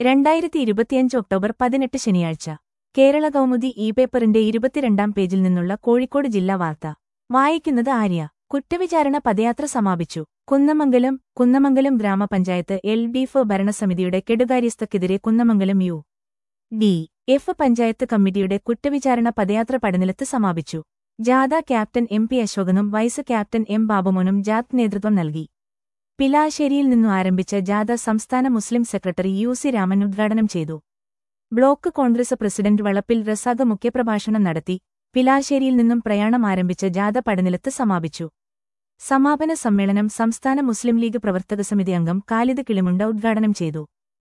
രണ്ടായിരത്തി ഇരുപത്തിയഞ്ച് ഒക്ടോബർ പതിനെട്ട് ശനിയാഴ്ച കേരള കൗമുദി ഇ പേപ്പറിന്റെ ഇരുപത്തിരണ്ടാം പേജിൽ നിന്നുള്ള കോഴിക്കോട് ജില്ലാ വാർത്ത വായിക്കുന്നത് ആര്യ കുറ്റവിചാരണ പദയാത്ര സമാപിച്ചു കുന്നമംഗലം കുന്നമംഗലം ഗ്രാമപഞ്ചായത്ത് എൽ ഡി എഫ് ഭരണസമിതിയുടെ കെടുകാര്യസ്ഥക്കെതിരെ Kunnamangalam U D F panchayat committee കുറ്റവിചാരണ പദയാത്ര പടനിലത്ത് സമാപിച്ചു ജാഥ ക്യാപ്റ്റൻ എം പി അശോകനും വൈസ് ക്യാപ്റ്റൻ എം ബാബുമോനും ജാത്ത് നേതൃത്വം നൽകി പിലാശ്ശേരിയിൽ നിന്നു ആരംഭിച്ച ജാഥ സംസ്ഥാന Muslim secretary U C Raman ഉദ്ഘാടനം ചെയ്തു ബ്ലോക്ക് കോൺഗ്രസ് പ്രസിഡന്റ് വളപ്പിൽ റസാഖ് മുഖ്യപ്രഭാഷണം നടത്തി പിലാശ്ശേരിയിൽ നിന്നും പ്രയാണം ആരംഭിച്ച ജാഥ പടനിലത്ത് സമാപിച്ചു സമാപന സമ്മേളനം സംസ്ഥാന മുസ്ലിം ലീഗ് പ്രവർത്തക സമിതി അംഗം കാലിദ് കിളിമുണ്ട ഉദ്ഘാടനം ചെയ്തു